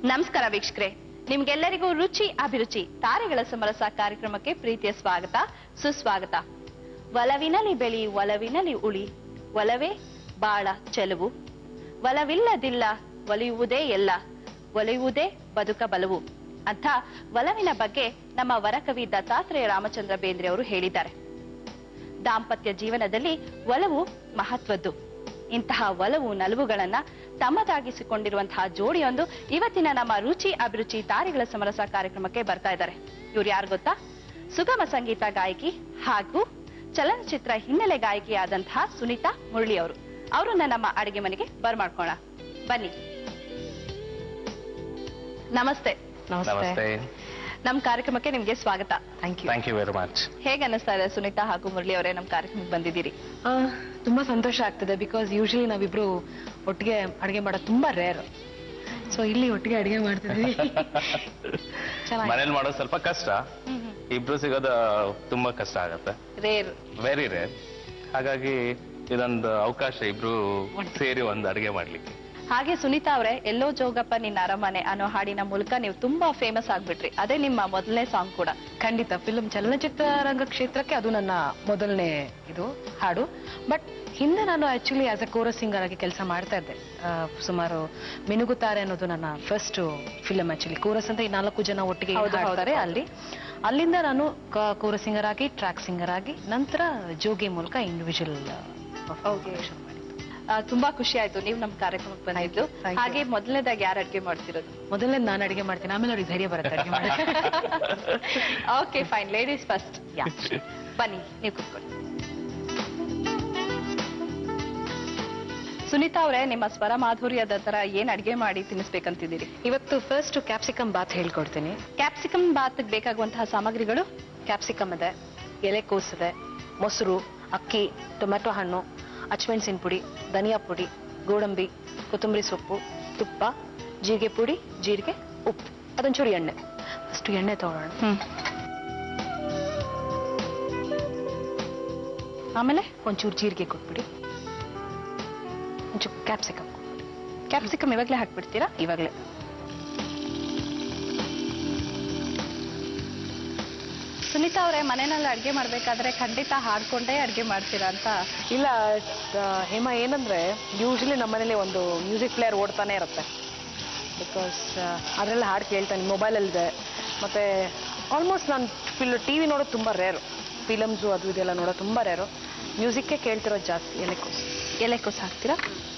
ನಮಸ್ಕಾರ ವೀಕ್ಷಕರೇ ನಿಮ್ಗೆಲ್ಲರಿಗೂ ರುಚಿ ಅಭಿರುಚಿ ತಾರೆಗಳ ಸಮರಸ ಕಾರ್ಯಕ್ರಮಕ್ಕೆ ಪ್ರೀತಿಯ ಸ್ವಾಗತ ಸುಸ್ವಾಗತ ಒಲವಿನಲಿ ಬೆಳಿ ಒಲವಿನಲಿ ಉಳಿ ಒಲವೇ ಬಾಳ ಚೆಲುವು ಒಲವಿಲ್ಲದಿಲ್ಲ ಒಲಿಯುವುದೇ ಎಲ್ಲ ಒಲಿಯುವುದೇ ಬದುಕ ಬಲವು ಅಂತ ಒಲವಿನ ಬಗ್ಗೆ ನಮ್ಮ ವರಕವಿ ದತ್ತಾತ್ರೇಯ ರಾಮಚಂದ್ರ ಬೇಂದ್ರೆ ಅವರು ಹೇಳಿದ್ದಾರೆ ದಾಂಪತ್ಯ ಜೀವನದಲ್ಲಿ ಒಲವು ಮಹತ್ವದ್ದು ಇಂತಹ ಒಲವು ನಲುವುಗಳನ್ನ ತಮ್ಮದಾಗಿಸಿಕೊಂಡಿರುವಂತಹ ಜೋಡಿಯೊಂದು ಇವತ್ತಿನ ನಮ್ಮ ರುಚಿ ಅಭಿರುಚಿ ತಾರೆಗಳ ಸಮರಸ ಕಾರ್ಯಕ್ರಮಕ್ಕೆ ಬರ್ತಾ ಇದ್ದಾರೆ ಇವ್ರು ಯಾರು ಗೊತ್ತಾ ಸುಗಮ ಸಂಗೀತ ಗಾಯಕಿ ಹಾಗೂ ಚಲನಚಿತ್ರ ಹಿನ್ನೆಲೆ ಗಾಯಕಿಯಾದಂತಹ ಸುನೀತಾ ಮುರಳಿ ಅವರು ಅವರನ್ನ ನಮ್ಮ ಅಡಿಗೆ ಮನೆಗೆ ಬರ್ಮಾಡ್ಕೋಣ ಬನ್ನಿ ನಮಸ್ತೆ ನಮಸ್ತೆ ನಮ್ ಕಾರ್ಯಕ್ರಮಕ್ಕೆ ನಿಮ್ಗೆ ಸ್ವಾಗತ thank you thank you very much ಹೇಗೆ ಅನ್ನಿಸ್ತಾ ಇದೆ ಸುನೀತಾ ಹಾಗೂ ಮುರಳಿ ಅವರೇ ನಮ್ ಕಾರ್ಯಕ್ರಮಕ್ಕೆ ಬಂದಿದ್ದೀರಿ ತುಂಬಾ ಸಂತೋಷ ಆಗ್ತದೆ ಬಿಕಾಸ್ ಯೂಶಲಿ ನಾವಿಬ್ರು ಒಟ್ಟಿಗೆ ಅಡಿಗೆ ಮಾಡೋದು ತುಂಬಾ ರೇರ್ ಸೊ ಇಲ್ಲಿ ಒಟ್ಟಿಗೆ ಅಡಿಗೆ ಮಾಡ್ತಿದ್ವಿ ಚೆನ್ನಾಗಿ ಮನೇಲಿ ಮಾಡೋದು ಸ್ವಲ್ಪ ಕಷ್ಟ ಇಬ್ರು ಸಿಗೋದು ತುಂಬಾ ಕಷ್ಟ ಆಗತ್ತೆ ರೇರ್ ವೆರಿ ರೇರ್ ಹಾಗಾಗಿ ಇದೊಂದು ಅವಕಾಶ ಇಬ್ರು ಸೇರಿ ಒಂದು ಅಡಿಗೆ ಮಾಡ್ಲಿಕ್ಕೆ ಹಾಗೆ ಸುನೀತಾ ಅವರೇ ಎಲ್ಲೋ ಜೋಗಪ್ಪ ನಿನ್ನ ಅರಮನೆ ಅನ್ನೋ ಹಾಡಿನ ಮೂಲಕ ನೀವು ತುಂಬಾ ಫೇಮಸ್ ಆಗ್ಬಿಟ್ರಿ ಅದೇ ನಿಮ್ಮ ಮೊದಲನೇ ಸಾಂಗ್ ಕೂಡ ಖಂಡಿತ ಫಿಲ್ಮ್ ಚಲನಚಿತ್ರ ರಂಗ ಕ್ಷೇತ್ರಕ್ಕೆ ಅದು ನನ್ನ ಮೊದಲನೇ ಇದು ಹಾಡು ಬಟ್ ಹಿಂದೆ ನಾನು actually as a chorus singer ಆಗಿ ಕೆಲಸ ಮಾಡ್ತಾ ಇದ್ದೆ ಆ, ಸುಮಾರು ಮಿನುಗುತ್ತಾರೆ ಅನ್ನೋದು ನನ್ನ ಫಸ್ಟ್ ಫಿಲ್ಮ್ ಆಕ್ಚುಲಿ ಕೋರಸ್ ಅಂತ ಈ ನಾಲ್ಕು ಜನ ಒಟ್ಟಿಗೆ ಹೌದು, ಹೌದು, ಹಾಡ್ತಾರೆ ಹೌದು. ಅಲ್ಲಿ ಅಲ್ಲಿಂದ ನಾನು ಕೋರಸ್ ಸಿಂಗರ್ ಆಗಿ ಟ್ರ್ಯಾಕ್ ಸಿಂಗರ್ ಆಗಿ ನಂತರ ಜೋಗಿ ಮೂಲಕ ಇಂಡಿವಿಜುವಲ್ ಮಾಡಿದ್ದು ಆ, ತುಂಬಾ ಖುಷಿ ಆಯ್ತು ನೀವು ನಮ್ಮ ಕಾರ್ಯಕ್ರಮಕ್ಕೆ ಬಂದಿದ್ದು Thank you. Thank you. ಹಾಗೆ ಮೊದಲನೇದಾಗಿ ಯಾರು ಅಡ್ಗೆ ಮಾಡ್ತಿರೋದು ಮೊದಲನೇ ನಾನು ಅಡಿಗೆ ಮಾಡ್ತೀನಿ ಆಮೇಲೆ ಅವ್ರಿಗೆ ಧೈರ್ಯ ಬರುತ್ತೆ ಅಡಿಗೆ ಮಾಡಿ ಓಕೆ ಫೈನ್ ಲೇಡೀಸ್ ಫಸ್ಟ್ ಬನ್ನಿ ನೀವು ಕೂತ್ಕೊಳ್ಳಿ ಸುನೀತಾ ಅವರೇ ನಿಮ್ಮ ಸ್ವರ ಮಾಧುರ್ಯದ ತರ ಏನ್ ಅಡ್ಗೆ ಮಾಡಿ ತಿನ್ನಿಸ್ಬೇಕಂತಿದ್ದೀರಿ ಇವತ್ತು ಫಸ್ಟ್ ಕ್ಯಾಪ್ಸಿಕಮ್ ಬಾತ್ ಹೇಳ್ಕೊಡ್ತೀನಿ ಕ್ಯಾಪ್ಸಿಕಮ್ ಬಾತ್ ಬೇಕಾಗುವಂತಹ ಸಾಮಗ್ರಿಗಳು ಕ್ಯಾಪ್ಸಿಕಮ್ ಇದೆ ಎಲೆಕೋಸ್ ಇದೆ ಮೊಸರು ಅಕ್ಕಿ ಟೊಮೆಟೊ ಹಣ್ಣು ಅಚ್ಚಮೆಣಸಿನ ಪುಡಿ ಧನಿಯಾ ಪುಡಿ ಗೋಡಂಬಿ ಕೊತ್ತಂಬರಿ ಸೊಪ್ಪು ತುಪ್ಪ ಜೀರಿಗೆ ಪುಡಿ ಜೀರಿಗೆ ಉಪ್ಪು ಅದೊಂಚೂರು ಎಣ್ಣೆ ಅಷ್ಟು ಎಣ್ಣೆ ತಗೊಳ್ಳೋಣ ಹ್ಮ್ ಆಮೇಲೆ ಒಂಚೂರು ಜೀರಿಗೆ ಕೊಟ್ಬಿಡಿ ಒಂಚೂರು ಕ್ಯಾಪ್ಸಿಕಮ್ ಕ್ಯಾಪ್ಸಿಕಮ್ ಇವಾಗ್ಲೇ ಹಾಕ್ಬಿಡ್ತೀರಾ ಇವಾಗಲೇ ಸುನೀತಾ ಅವರೇ ಮನೆಯಲ್ಲಿ ಅಡ್ಗೆ ಮಾಡ್ಬೇಕಾದ್ರೆ ಖಂಡಿತ ಹಾಡ್ಕೊಂಡೇ ಅಡ್ಗೆ ಮಾಡ್ತೀರಾ ಅಂತ ಇಲ್ಲ ಆ, ಹೇಮ ಏನಂದ್ರೆ ಯೂಶಲಿ ನಮ್ಮನೇಲಿ ಒಂದು ಮ್ಯೂಸಿಕ್ ಪ್ಲೇಯರ್ ಓಡ್ತಾನೆ ಇರುತ್ತೆ ಬಿಕಾಸ್ ಅದರಲ್ಲಿ ಹಾಡು ಕೇಳ್ತಾನೆ ಮೊಬೈಲಲ್ಲಿದೆ ಮತ್ತೆ ಆಲ್ಮೋಸ್ಟ್ ನಾನು ಫಿಲ್ ಟಿ ವಿ ನೋಡೋದು ತುಂಬ ರೇರು ಫಿಲಮ್ಸು ಅದು ಇದೆಲ್ಲ ನೋಡೋದು ತುಂಬ ರೇರು ಮ್ಯೂಸಿಕ್ಕೇ ಕೇಳ್ತಿರೋದು ಜಾಸ್ತಿ ಎಲೆಕೋಸ್ ಎಲೆಕೋಸ್ ಹಾಕ್ತೀರಾ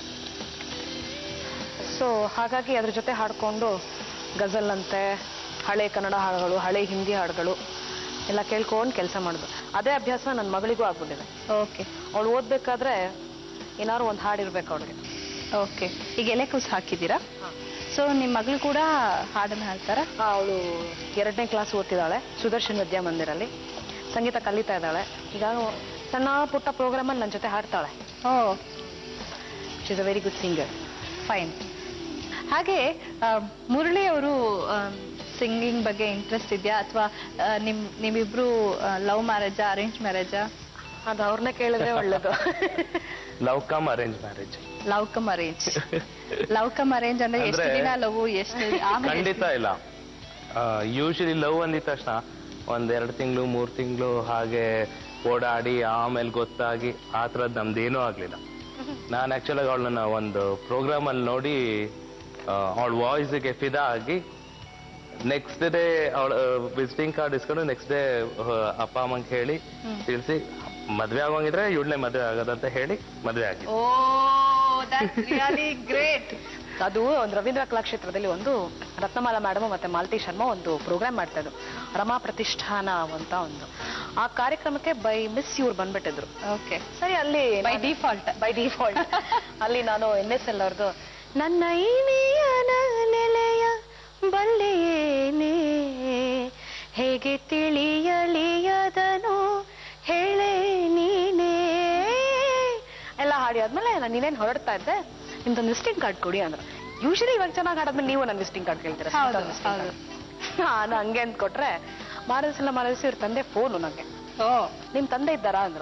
ಸೊ ಹಾಗಾಗಿ ಅದ್ರ ಜೊತೆ ಹಾಡ್ಕೊಂಡು ಗಜಲ್ ಅಂತೆ ಹಳೆ ಕನ್ನಡ ಹಾಡುಗಳು ಹಳೆ ಹಿಂದಿ ಹಾಡುಗಳು ಎಲ್ಲ ಕೇಳ್ಕೊಂಡು ಕೆಲಸ ಮಾಡೋದು ಅದೇ ಅಭ್ಯಾಸ ನನ್ನ ಮಗಳಿಗೂ ಆಗ್ಬಿಟ್ಟಿದೆ ಓಕೆ ಅವಳು ಓದ್ಬೇಕಾದ್ರೆ ಏನಾದ್ರು ಒಂದು ಹಾಡು ಇರ್ಬೇಕು ಅವಳಿಗೆ ಓಕೆ ಈಗ ಎಲೆಕೋಸ್ ಹಾಕಿದ್ದೀರಾ ಸೊ ನಿಮ್ಮ ಮಗಳು ಕೂಡ ಹಾಡನ್ನ ಹಾಡ್ತಾರಾ ಅವಳು ಎರಡನೇ ಕ್ಲಾಸ್ ಓದ್ತಿದ್ದಾಳೆ ಸುದರ್ಶನ್ ವಿದ್ಯಾಮಂದಿರಲ್ಲಿ ಸಂಗೀತ ಕಲಿತಾ ಇದ್ದಾಳೆ ಈಗ ಸಣ್ಣ ಪುಟ್ಟ ಪ್ರೋಗ್ರಾಮಲ್ಲಿ ನನ್ನ ಜೊತೆ ಹಾಡ್ತಾಳೆ oh she is a very good singer fine ಹಾಗೆ ಆ, ಮುರಳಿ ಅವರು ಸಿಂಗಿಂಗ್ ಬಗ್ಗೆ ಇಂಟ್ರೆಸ್ಟ್ ಇದೆಯಾ ಅಥವಾ ನಿಮ್ ನೀವಿಬ್ರು ಲವ್ ಮ್ಯಾರೇಜಾ ಅರೇಂಜ್ ಮ್ಯಾರೇಜಾ ಅದು ಅವ್ರನ್ನ ಕೇಳಿದ್ರೆ ಒಳ್ಳೇದು love cum arrange marriage love cum arrange love cum arrange ಅಂದ್ರೆ ಎಷ್ಟು ಅಂದ್ರೆ- ದಿನ ಲವ್ ಎಷ್ಟು ಆಮೇಲೆ ಖಂಡಿತ ಇಲ್ಲ ಯೂಶಲಿ ಲವ್ ಅಂದಿದ ತಕ್ಷಣ ಒಂದ್ ಎರಡು ತಿಂಗಳು ಮೂರ್ ತಿಂಗಳು ಹಾಗೆ ಓಡಾಡಿ ಆಮೇಲೆ ಗೊತ್ತಾಗಿ ಆ ಥರದ್ದು ನಮ್ದೇನೂ ಆಗ್ಲಿಲ್ಲ ನಾನು ಆಕ್ಚುಲಾಗಿ ಅವಳನ್ನ ಒಂದು ಪ್ರೋಗ್ರಾಮ್ ಅಲ್ಲಿ ನೋಡಿ ಅವಳ ವಾಯ್ಸ್ಗೆ ಫಿದಾ ಆಗಿ ನೆಕ್ಸ್ಟ್ ಡೇ ಅವಳ ವಿಸಿಟಿಂಗ್ ಕಾರ್ಡ್ ಇಸ್ಕೊಂಡು ನೆಕ್ಸ್ಟ್ ಡೇ ಅಪ್ಪ ಅಮ್ಮಂಗೆ ಹೇಳಿ ತಿಳಿಸಿ ಮದ್ವೆ ಆಗೋಂಗಿದ್ರೆ ಇವಳನ್ನೇ ಮದ್ವೆ ಆಗೋದಂತ ಹೇಳಿ ಮದ್ವೆ ಆಗಿ ಓ ದಟ್ಸ್ ರಿಯಲಿ ಗ್ರೇಟ್ ಅದು ಒಂದು ರವೀಂದ್ರ ಕಲಾಕ್ಷೇತ್ರದಲ್ಲಿ ಒಂದು ರತ್ನಮಾಲಾ ಮೇಡಮ್ ಮತ್ತೆ ಮಾಲತಿ ಶರ್ಮಾ ಒಂದು ಪ್ರೋಗ್ರಾಮ್ ಮಾಡ್ತಾ ಇದ್ರು ರಮಾ ಪ್ರತಿಷ್ಠಾನ ಅಂತ ಒಂದು ಆ ಕಾರ್ಯಕ್ರಮಕ್ಕೆ ಬೈ ಮಿಸ್ ಇವ್ರು ಬಂದ್ಬಿಟ್ಟಿದ್ರು ಓಕೆ ಸರಿ ಅಲ್ಲಿ ಬೈ ಡಿಫಾಲ್ಟ್ ಬೈ ಡಿಫಾಲ್ಟ್ ಅಲ್ಲಿ ನಾನು ಎನ್ ಎಸ್ ಎಲ್ ಅವ್ರದ್ದು ನನ್ನ ಇನಿಯನ ನೆಲೆಯ ಬಲ್ಲೆಯೇನೆ ಹೇಗೆ ತಿಳಿಯಲಿಯದನು ಹೇಳೆ ನೀನೇ ಎಲ್ಲ ಹಾಡಿ ಆದ್ಮೇಲೆ ನಾನು ನೀನೇನು ಹೊರಡ್ತಾ ಇದ್ದೆ ನಿಮ್ದೊಂದು ವಿಸಿಟಿಂಗ್ ಕಾರ್ಡ್ ಕೊಡಿ ಅಂದ್ರೆ ಯೂಶಲಿ ಇವಾಗ ಚೆನ್ನಾಗಿ ಹಾಡಾದ್ಮೇಲೆ ನೀವು ನನ್ನ ವಿಸಿಟಿಂಗ್ ಕಾರ್ಡ್ ಕೇಳ್ತೀರಾ ಹೌದು, ಸ್ಮಿತಾ visiting ಹೌದು. card. ನಾನು ಹಂಗೆ ಅಂದ್ಕೊಟ್ರೆ ಮಾರದಿವಸ ಮಾರದಿವಸ ಇವ್ರ ತಂದೆ ಫೋನು ನನಗೆ ಓ ನಿಮ್ ತಂದೆ ಇದ್ದಾರಾ ಅಂದ್ರು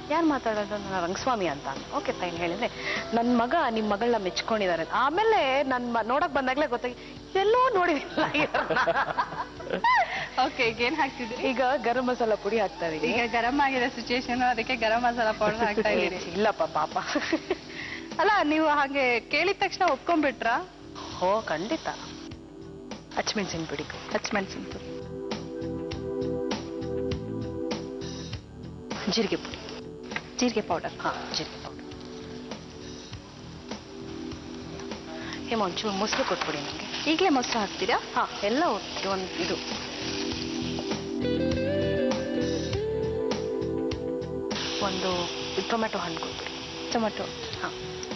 ಯಾರು ಮಾತಾಡೋದು ನಾನು ರಂಗಸ್ವಾಮಿ ಅಂತ ಓಕೆ ಫೈನ್ ಹೇಳಿದ್ರೆ ನನ್ನ ಮಗ ನಿಮ್ಮ ಮಗಳನ್ನ ಮೆಚ್ಕೊಂಡಿದ್ದಾರೆ ಆಮೇಲೆ ನನ್ನ ನೋಡಕ್ ಬಂದಾಗ್ಲೇ ಗೊತ್ತಾಗಿ ಎಲ್ಲೋ ನೋಡಿದಿಲ್ಲ ಓಕೆ ಈಗ ಏನ್ ಹಾಕ್ತಿದ್ರಿ ಈಗ ಗರಂ ಮಸಾಲ ಪುಡಿ ಹಾಕ್ತಾ ಇದೀನಿ ಈಗ ಗರಂ ಆಗಿದೆ ಸಿಚುಯೇಷನ್ ಅದಕ್ಕೆ ಗರಂ ಮಸಾಲ ಪೌಡರ್ ಹಾಕ್ತಾ ಇದ್ದೀರಿ ಇಲ್ಲಪ್ಪ ಪಾಪ ಅಲ್ಲ ನೀವು ಹಾಗೆ ಕೇಳಿದ ತಕ್ಷಣ ಒಪ್ಕೊಂಡ್ಬಿಟ್ರಾ ಓ ಖಂಡಿತ ಹಚ್ಮೆಣ್ಸಿನ ಪುಡಿ ಹಚ್ಮೆಣಸಿನ ಪುಡಿ ಜೀರಿಗೆ ಪುಡಿ ಜೀರಿಗೆ ಪೌಡರ್ ಹಾ ಜೀರಿಗೆ ಪೌಡರ್ ಹೇಮ ಒಂಚೂರು ಮೊಸರು ಕೊಟ್ಬಿಡಿ ನನಗೆ ಈಗಲೇ ಮೊಸರು ಹಾಕ್ತೀರಾ ಹಾ ಎಲ್ಲ ಒಂದು ಇದು ಒಂದು ಟೊಮೆಟೊ ಹಣ್ಣು ಕೊಟ್ಬಿಡಿ ಟೊಮೆಟೊ ಹಾ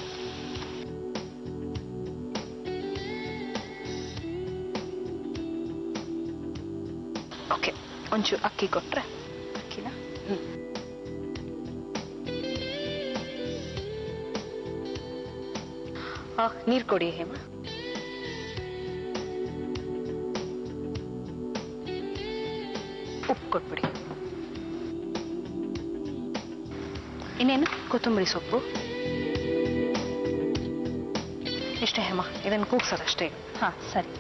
ಓಕೆ ಒಂಚೂರು ಅಕ್ಕಿ ಕೊಟ್ರೆ ಅಕ್ಕಿನ ಹ್ಮ್ ಆ, ನೀರ್ ಕೊಡಿ ಹೇಮ ಉಪ್ಪು ಕೊಟ್ಬಿಡಿ ಇನ್ನೇನು ಕೊತ್ತಂಬರಿ ಸೊಪ್ಪು ಇಷ್ಟೇ ಹೇಮ ಇದನ್ನು ಕೂಗ್ಸೋದಷ್ಟೇ ಹಾ ಸರಿ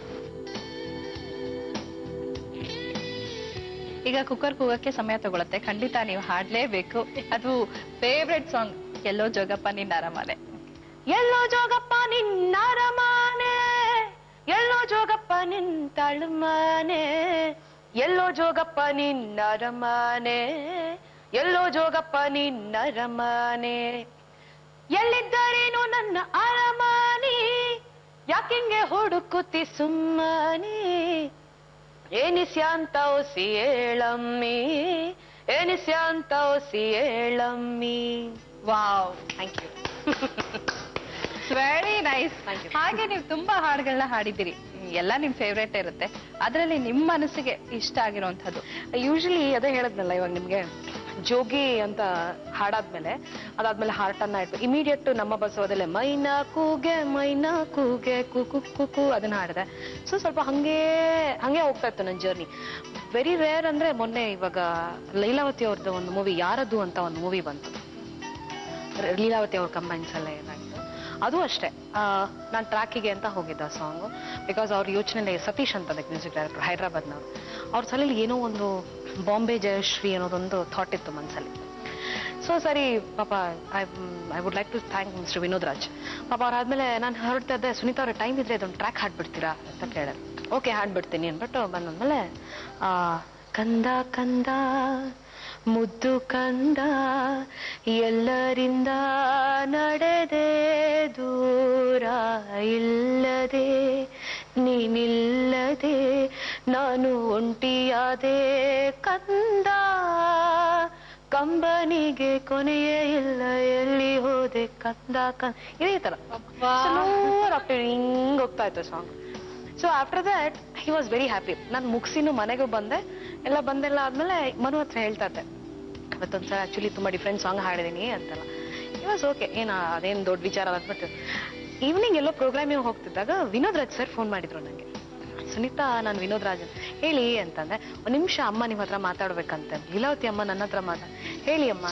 ಈಗ ಕುಕ್ಕರ್ ಕೂಗಕ್ಕೆ ಸಮಯ ತಗೊಳತ್ತೆ ಖಂಡಿತ ನೀವು ಹಾಡ್ಲೇಬೇಕು ಅದು ಫೇವ್ರೆಟ್ ಸಾಂಗ್ ಎಲ್ಲೋ ಜೋಗಪ್ಪ ನಿನ್ನ ಅರಮನೆ ಎಲ್ಲೋ ಜೋಗಪ್ಪ ನಿನ್ನರಮಾನೆ ಎಲ್ಲೋ ಜೋಗಪ್ಪ ನಿಂತಳಮಾನೆ ಎಲ್ಲೋ ಜೋಗಪ್ಪ ನಿನ್ನರಮಾನೆ ಎಲ್ಲೋ ಜೋಗಪ್ಪ ನಿನ್ನರಮಾನೆ ಎಲ್ಲಿದ್ದರೇನು ನನ್ನ ಅರಮಾನಿ ಯಾಕಿಂಗೆ ಹುಡುಕುತ್ತಿ ಸುಮ್ಮನೆ ಏನಿಸ್ಯಾಂತ ಒಸಿ ಏಳಮ್ಮಿ ಏನಿಸ್ಯಾಂತ ಒಸಿ ಏಳಮ್ಮಿ wow thank you very nice Thank you. ಹಾಗೆ ನೀವು ತುಂಬಾ ಹಾಡುಗಳನ್ನ ಹಾಡಿದ್ದೀರಿ ಎಲ್ಲ ನಿಮ್ ಫೇವ್ರೇಟ್ ಇರುತ್ತೆ ಅದರಲ್ಲಿ ನಿಮ್ಮ ಮನಸ್ಸಿಗೆ ಇಷ್ಟ ಆಗಿರುವಂತದ್ದು ಯೂಶಲಿ ಅದೇ ಹೇಳದ್ನಲ್ಲ ಇವಾಗ ನಿಮ್ಗೆ ಜೋಗಿ ಅಂತ ಹಾಡಾದ್ಮೇಲೆ ಅದಾದ್ಮೇಲೆ ಹಾರ್ಟ್ ಅನ್ನ ಇಟ್ಟು ಇಮಿಡಿಯೇಟ್ ನಮ್ಮ ಬಸವದಲ್ಲೇ ಮೈನಾ ಕೂಗೆ ಮೈನಾ ಕೂಗೆ ಕುಕು ಕುಕು ಅದನ್ನ ಹಾಡಿದೆ ಸೊ ಸ್ವಲ್ಪ ಹಂಗೆ ಹಂಗೆ ಹೋಗ್ತಾ ಇತ್ತು ನನ್ನ ಜರ್ನಿ ವೆರಿ ರೇರ್ ಅಂದ್ರೆ ಮೊನ್ನೆ ಇವಾಗ ಲೈಲಾವತಿ ಅವ್ರದ್ದು ಒಂದು ಮೂವಿ ಯಾರದು ಅಂತ ಒಂದು ಮೂವಿ ಬಂತು ಲೀಲಾವತಿ ಅವ್ರ ಕಂಬೈನ್ಸ್ ಎಲ್ಲ ಏನಾಗಿತ್ತು ಅದು ಅಷ್ಟೇ ನಾನು ಟ್ರ್ಯಾಕಿಗೆ ಅಂತ ಹೋಗಿದ್ದ ಸಾಂಗು ಬಿಕಾಸ್ ಅವ್ರ ಯೋಚನೆ ಸತೀಶ್ ಅಂತ ಅದಕ್ಕೆ ಮ್ಯೂಸಿಕ್ ಡೈರೆಕ್ಟರ್ ಹೈದ್ರಾಬಾದ್ನವ್ರು ಅವ್ರ ಸಲಲ್ಲಿ ಏನೋ ಒಂದು ಬಾಂಬೆ ಜಯಶ್ರೀ ಅನ್ನೋದೊಂದು ಥಾಟ್ ಇತ್ತು ಮನಸ್ಸಲ್ಲಿ ಸೊ ಸರಿ ಪಾಪ I I would like to thank mister Vinod Raj ಪಾಪ ಅವ್ರಾದ್ಮೇಲೆ ನಾನು ಹೊರಡ್ತಾ ಇದ್ದೆ ಸುನೀತಾ ಅವ್ರ ಟೈಮ್ ಇದ್ರೆ ಅದೊಂದು ಟ್ರ್ಯಾಕ್ ಹಾಡ್ಬಿಡ್ತೀರಾ ಅಂತ ಕೇಳಿದ್ರು ಓಕೆ ಹಾಡ್ಬಿಡ್ತೀನಿ ಅಂದ್ಬಿಟ್ಟು ಬಂದಾದ್ಮೇಲೆ ಆ, ಕಂದ ಕಂದ ಮುದ್ದು ಕಂದ ಎಲ್ಲರಿಂದ ನಡೆದೆ ದೂರ ಇಲ್ಲದೆ ನೀನಿಲ್ಲದೆ ನಾನು ಒಂಟಿಯಾದೆ ಕಂದ ಕಂಬನಿಗೆ ಕೊನೆಯೇ ಇಲ್ಲ ಎಲ್ಲಿ ಹೋದೆ ಕಂದ ಕಂದ ಇದೇ ತರ ಆಫ್ಟರ್ ಹಿಂಗ್ ಹೋಗ್ತಾ ಇತ್ತು song so after that he was very happy ನಾನು ಮುಗಿಸಿನು ಮನೆಗೂ ಬಂದೆ ಎಲ್ಲ ಬಂದೆಲ್ಲ ಆದ್ಮೇಲೆ ಮನು ಹತ್ರ ಹೇಳ್ತಾ ಇದ್ದೆ ಇವತ್ತೊಂದ್ಸಲ ಆಕ್ಚುಲಿ ತುಂಬಾ ಡಿಫ್ರೆಂಟ್ ಸಾಂಗ್ ಹಾಡಿದೀನಿ ಅಂತೆಲ್ಲ ಇಟ್ ವಾಸ್ ಓಕೆ ಏನ ಅದೇನ್ ದೊಡ್ಡ ವಿಚಾರ ಅಂದ್ಬಿಟ್ಟು ಈವ್ನಿಂಗ್ ಎಲ್ಲೋ ಪ್ರೋಗ್ರಾಮಿಗೆ ಹೋಗ್ತಿದ್ದಾಗ ವಿನೋದ್ ರಾಜ್ ಸರ್ ಫೋನ್ ಮಾಡಿದ್ರು ನನಗೆ ಸುನೀತಾ ನಾನು ವಿನೋದ್ ರಾಜ್ ಅಂತ. ಹೇಳಿ ಅಂತಂದೆ ಒಂದ್ ನಿಮಿಷ ಅಮ್ಮ ನಿಮ್ಮ ಹತ್ರ ಮಾತಾಡ್ಬೇಕಂತೆ ಲೀಲಾವತಿ ಅಮ್ಮ ನನ್ನ ಹತ್ರ ಮಾತಾ ಹೇಳಿ ಅಮ್ಮ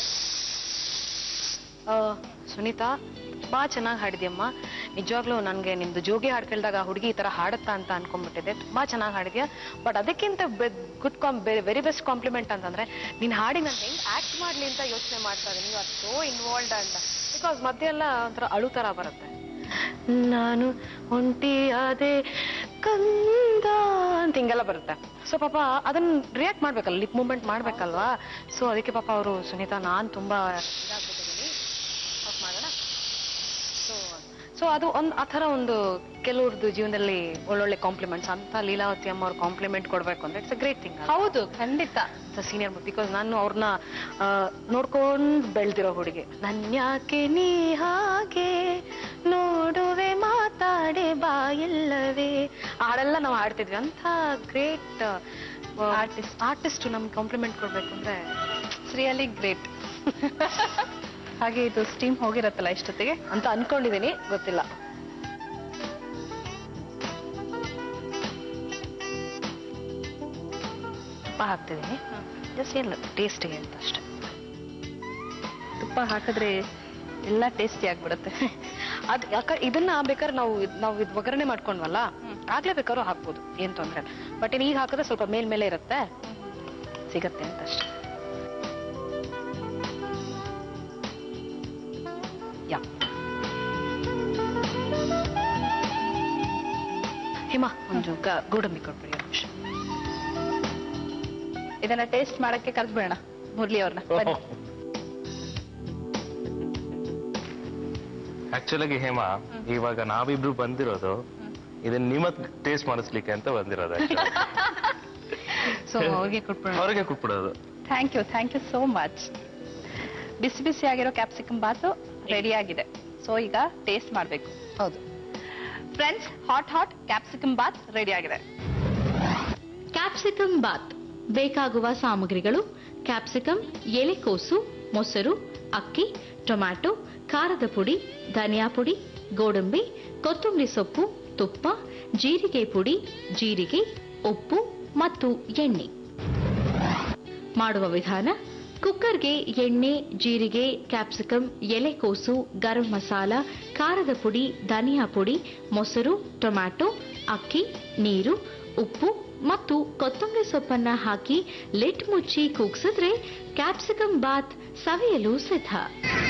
ಆ, ಸುನೀತಾ ತುಂಬಾ ಚೆನ್ನಾಗಿ ಹಾಡಿದ್ಯಮ್ಮ ನಿಜವಾಗ್ಲೂ ನನಗೆ ನಿಮ್ದು ಜೋಗಿ ಹಾಡು ಕೇಳಿದಾಗ ಹುಡುಗಿ ಈ ತರ ಹಾಡುತ್ತಾ ಅಂತ ಅನ್ಕೊಂಡ್ಬಿಟ್ಟಿದ್ದೆ ತುಂಬಾ ಚೆನ್ನಾಗಿ ಹಾಡಿದ್ಯಾ ಬಟ್ ಅದಕ್ಕಿಂತ ಗುಡ್ ಕಾಮ್ ವೆರಿ ಬೆಸ್ಟ್ ಕಾಂಪ್ಲಿಮೆಂಟ್ ಅಂತಂದ್ರೆ ನೀನ್ ಹಾಡಿ ನಾನು ಹೆಂಗ್ ಆಕ್ಟ್ ಮಾಡ್ಲಿ ಅಂತ ಯೋಚನೆ ಮಾಡ್ತಾ ಇದ್ದೀನಿ ಯು ಆರ್ ಸೋ ಇನ್ವಾಲ್ವ್ಡ್ ಅಂತ ಬಿಕಾಸ್ ಮಧ್ಯೆ ಎಲ್ಲ ಒಂಥರ ಅಳು ತರ ಬರುತ್ತೆ ನಾನು ಒಂಟಿಯಾದೆ ಕಂದ ಅಂತ ಹಿಂಗೆಲ್ಲ ಬರುತ್ತೆ ಸೊ ಪಾಪ ಅದನ್ನ ರಿಯಾಕ್ಟ್ ಮಾಡ್ಬೇಕಲ್ಲ ಲಿಪ್ ಮೂವ್ಮೆಂಟ್ ಮಾಡ್ಬೇಕಲ್ವಾ ಸೊ ಅದಕ್ಕೆ ಪಾಪ ಅವರು ಸುನೀತಾ ನಾನ್ ತುಂಬಾ ಇದಾಗ್ಬಿಟ್ಟಿದೀನಿ ಆಫ್ ಮಾಡೋಣ ಸೊ ಸೊ ಅದು ಒಂದು ಆ ಥರ ಒಂದು ಕೆಲವ್ರದ್ದು ಜೀವನದಲ್ಲಿ ಒಳ್ಳೊಳ್ಳೆ ಕಾಂಪ್ಲಿಮೆಂಟ್ಸ್ ಅಂತ ಲೀಲಾವತಿ ಅಮ್ಮ ಅವ್ರ ಕಾಂಪ್ಲಿಮೆಂಟ್ ಕೊಡ್ಬೇಕು ಅಂದ್ರೆ ಇಟ್ಸ್ ಅ ಗ್ರೇಟ್ ಥಿಂಗ್ ಹೌದು ಖಂಡಿತ ಸೀನಿಯರ್ ಬಿಕಾಸ್ ನಾನು ಅವ್ರನ್ನ ನೋಡ್ಕೊಂಡು ಬೆಳ್ದಿರೋ ಹುಡುಗಿ ನನ್ಯಾಕೆ ನೀ ಹಾಗೆ ನೋಡುವೆ ಮಾತಾಡೆ ಬಾಯಿಲ್ಲವೇ ಆ ಹಾಡೆಲ್ಲ ನಾವು ಹಾಡ್ತಿದ್ವಿ ಅಂತ ಗ್ರೇಟ್ ಆರ್ಟಿಸ್ಟ್ ಆರ್ಟಿಸ್ಟ್ ನಮ್ಗೆ ಕಾಂಪ್ಲಿಮೆಂಟ್ ಕೊಡ್ಬೇಕು ಅಂದ್ರೆ ರಿಯಲಿ ಗ್ರೇಟ್ ಹಾಗೆ ಇದು ಸ್ಟೀಮ್ ಹೋಗಿರತ್ತಲ್ಲ ಇಷ್ಟೊತ್ತಿಗೆ ಅಂತ ಅನ್ಕೊಂಡಿದೀನಿ ಗೊತ್ತಿಲ್ಲ ತುಪ್ಪ ಹಾಕ್ತಿದ್ದೀನಿ ಜಸ್ಟ್ ಏನಿಲ್ಲ ಟೇಸ್ಟಿಗೆ ಅಂತ ಅಷ್ಟೇ ತುಪ್ಪ ಹಾಕಿದ್ರೆ ಎಲ್ಲ ಟೇಸ್ಟಿ ಆಗ್ಬಿಡುತ್ತೆ ಅದ್ ಯಾಕ ಇದನ್ನ ಬೇಕಾದ್ರೆ ನಾವು ಇದ್- ನಾವು ಇದು ಒಗ್ಗರಣೆ ಮಾಡ್ಕೊಂಡ್ವಲ್ಲ ಆಗ್ಲೇ ಬೇಕಾದ್ರೂ ಹಾಕ್ಬೋದು ಏನ್ ತೊಂದ್ರೆ ಇಲ್ಲ ಬಟ್ ಈಗ ಹಾಕಿದ್ರೆ ಸ್ವಲ್ಪ ಮೇಲ್ ಮೇಲೆ ಇರುತ್ತೆ ಸಿಗತ್ತೆ ಅಂತ ಅಷ್ಟೇ ಯಾ ಹೇಮಾ ಒಂದು ಗ- ಗೋಡಂಬಿ ಕೊಟ್ಬಿಡಿ ಒಂದು ನಿಮಿಷ ಇದನ್ನ ಟೇಸ್ಟ್ ಮಾಡಕ್ಕೆ ಕರ್ದ್ಬೇಡ ಮುರಳಿ ಅವ್ರನ್ನ ಬನ್ನಿ. ಆಕ್ಚುಲಾಗಿ ಹೇಮಾ ಇವಾಗ ನಾವಿಬ್ರು ಬಂದಿರೋದು ಇದನ್ನ ನಿಮಗ್ ಟೇಸ್ಟ್ ಮಾಡಿಸ್ಲಿಕ್ಕೆ ಅಂತ ಬಂದಿರೋದು ಸೊ ಅವ್ರಿಗೆ ಕೊಟ್ಬಿಡೋಣ ಅವ್ರಿಗೆ ಕೊಟ್ಬಿಡೋದು thank you thank you so much ಬಿಸಿ ಬಿಸಿ ಆಗಿರೋ ಕ್ಯಾಪ್ಸಿಕಮ್ ಬಾತು ರೆಡಿ ಆಗಿದೆ ಸೊ ಈಗ ಟೇಸ್ಟ್ ಮಾಡಬೇಕು ಹೌದು friends hot hot capsicum bath ready ಆಗಿದೆ ಕ್ಯಾಪ್ಸಿಕಮ್ ಬಾತ್ ಬೇಕಾಗುವ ಸಾಮಗ್ರಿಗಳು ಕ್ಯಾಪ್ಸಿಕಮ್ ಎಲೆಕೋಸು ಮೊಸರು ಅಕ್ಕಿ ಟೊಮ್ಯಾಟೊ ಖಾರದ ಪುಡಿ ಧನಿಯಾ ಪುಡಿ ಗೋಡಂಬಿ ಕೊತ್ತಂಬರಿ ಸೊಪ್ಪು ತುಪ್ಪ ಜೀರಿಗೆ ಪುಡಿ ಜೀರಿಗೆ ಉಪ್ಪು ಮತ್ತು ಎಣ್ಣೆ ಮಾಡುವ ವಿಧಾನ ಕುಕ್ಕರ್ಗೆ ಎಣ್ಣೆ ಜೀರಿಗೆ ಕ್ಯಾಪ್ಸಿಕಮ್ ಎಲೆಕೋಸು ಗರಂ ಮಸಾಲ ಖಾರದ ಪುಡಿ ಧನಿಯಾ ಪುಡಿ ಮೊಸರು ಟೊಮ್ಯಾಟೊ ಅಕ್ಕಿ ನೀರು ಉಪ್ಪು ಮತ್ತು ಕೊತ್ತಂಬರಿ ಸೊಪ್ಪನ್ನ ಹಾಕಿ ಲಿಡ್ ಮುಚ್ಚಿ ಕೂಗ್ಸಿದ್ರೆ ಕ್ಯಾಪ್ಸಿಕಮ್ ಬಾತ್ ಸವಿಯಲು ಸಿದ್ಧ